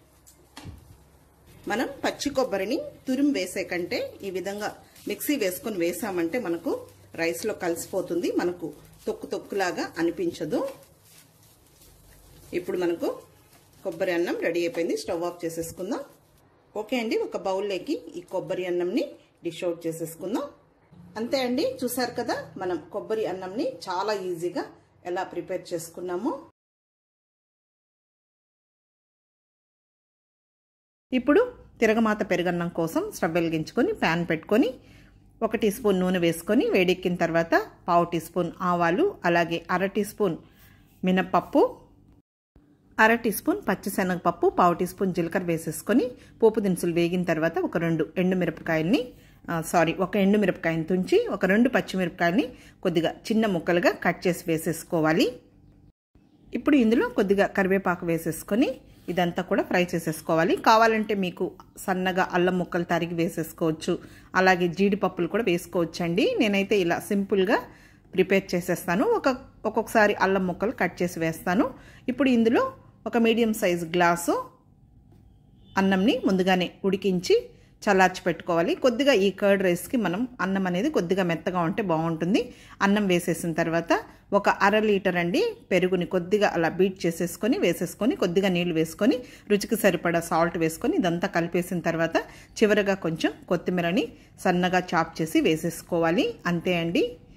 మనం పచ్చి కొబ్బరిని తురిమి వేసే కంటే ఈ విధంగా మిక్సీ వేసుకొని వేసామంటే మనకు రైస్లో కలిసిపోతుంది మనకు తొక్కు తొక్కులాగా అనిపించదు ఇప్పుడు మనకు కొబ్బరి అన్నం రెడీ అయిపోయింది స్టవ్ ఆఫ్ చేసేసుకుందాం ఓకే అండి ఒక బౌల్లోకి ఈ కొబ్బరి అన్నంని డిష్ అవుట్ చేసేసుకుందాం అంతే అండి చూసారు కదా మనం కొబ్బరి అన్నంని చాలా ఈజీగా ఎలా ప్రిపేర్ చేసుకున్నామో ఇప్పుడు తిరగమాత పెరుగన్నం కోసం స్టవ్ వెలిగించుకొని ప్యాన్ పెట్టుకొని ఒక టీ స్పూన్ నూనె వేసుకొని వేడెక్కిన తర్వాత పావు టీ స్పూన్ ఆవాలు అలాగే అర టీ స్పూన్ మినప్పప్పు అర టీ స్పూన్ పచ్చిశనగపప్పు పావు టీ స్పూన్ జీలకర్ర వేసేసుకొని పోపు దినుసులు వేగిన తర్వాత ఒక రెండు ఎండుమిరపకాయల్ని సారీ ఒక ఎండుమిరపకాయని తుంచి ఒక రెండు పచ్చిమిరపకాయల్ని కొద్దిగా చిన్న ముక్కలుగా కట్ చేసి వేసేసుకోవాలి ఇప్పుడు ఇందులో కొద్దిగా కరివేపాకు వేసేసుకొని ఇదంతా కూడా ఫ్రై చేసేసుకోవాలి కావాలంటే మీకు సన్నగా అల్లం ముక్కలు తరిగి వేసేసుకోవచ్చు అలాగే జీడిపప్పులు కూడా వేసుకోవచ్చు అండి నేనైతే ఇలా సింపుల్గా ప్రిపేర్ చేసేస్తాను ఒక ఒక్కొక్కసారి అల్లం ముక్కలు కట్ చేసి వేస్తాను ఇప్పుడు ఇందులో ఒక మీడియం సైజ్ గ్లాసు అన్నంని ముందుగానే ఉడికించి చల్లార్చి పెట్టుకోవాలి కొద్దిగా ఈ కర్డ్ రైస్కి మనం అన్నం అనేది కొద్దిగా మెత్తగా ఉంటే బాగుంటుంది అన్నం వేసేసిన తర్వాత ఒక అర లీటర్ అండి పెరుగుని కొద్దిగా అలా బీట్ చేసేసుకొని వేసేసుకొని కొద్దిగా నీళ్లు వేసుకొని రుచికి సరిపడా సాల్ట్ వేసుకొని ఇదంతా కలిపేసిన తర్వాత చివరగా కొంచెం కొత్తిమీరని సన్నగా చాప్ చేసి వేసేసుకోవాలి అంతే అండి